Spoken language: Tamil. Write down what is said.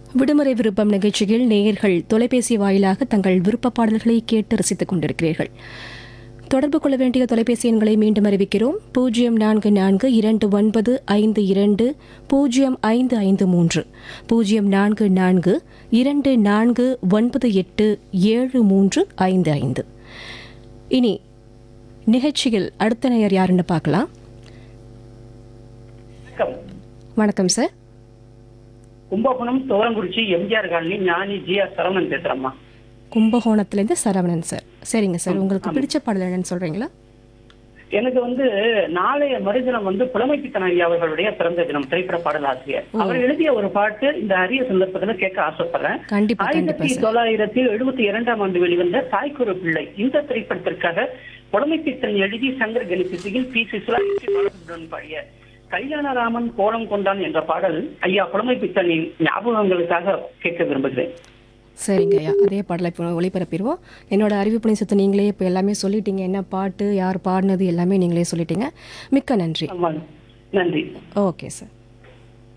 விடுமுறை விருப்பம் நிகழ்ச்சியில் நேயர்கள் தொலைபேசி வாயிலாக தங்கள் விருப்ப பாடல்களை கேட்டு ரசித்துக் கொண்டிருக்கிறீர்கள் தொடர்பு கொள்ள வேண்டிய தொலைபேசி எண்களை மீண்டும் அறிவிக்கிறோம் பூஜ்ஜியம் நான்கு நான்கு இரண்டு ஒன்பது ஐந்து இரண்டு பூஜ்ஜியம் ஐந்து ஐந்து மூன்று பூஜ்ஜியம் நான்கு நான்கு இரண்டு நான்கு ஒன்பது எட்டு ஏழு மூன்று ஐந்து ஐந்து இனி நிகழ்ச்சியில் அடுத்த நேயர் யாருன்னு பார்க்கலாம் வணக்கம் வணக்கம் sir Kumbakonam Thorangurichi MGR colony Gnani G R Saravanan பேசுறேம்மா கும்பகோணத்துலேருந்து சரவணன் சார் சரிங்க சார் உங்களுக்கு பிடிச்ச பாடல் என்னன்னு சொல்றீங்களா எனக்கு வந்து நாளைய மறுதினம் வந்து புலமைப்பித்தன் ஐயா அவர்களுடைய பிறந்த தினம் திரைப்பட பாடல் ஆசிரியர் அவர் எழுதிய ஒரு பாட்டு இந்த அரிய சந்தர்ப்பத்துல கேட்க ஆசைப்படுறேன் கண்டிப்பா கண்டிப்பா ஆயிரத்தி சார் தொள்ளாயிரத்தி எழுபத்தி இரண்டாம் ஆண்டு வெளிவந்த தாய்க்குரு பிள்ளை இந்த திரைப்படத்திற்காக புலமைப்பித்தன் எழுதி சங்கர் கணிப்பிசையில் P Susheela S P Balasubrahmanyam பாடிய கல்யாணராமன் கோலம் கொண்டான் என்ற பாடல் ஐயா புலமைப்பித்தனின் ஞாபகங்களுக்காக கேட்க விரும்புகிறேன் சரிங்க ஐயா அதே பாடலை இப்போ ஒளிபரப்பிடுவோம் என்னோட அறிவிப்பணி சுத்த நீங்களே இப்போ எல்லாமே சொல்லிட்டீங்க என்ன பாட்டு யார் பாடினது எல்லாமே நீங்களே சொல்லிட்டீங்க மிக்க நன்றி ஆமாங்க. நன்றி ஓகே சார்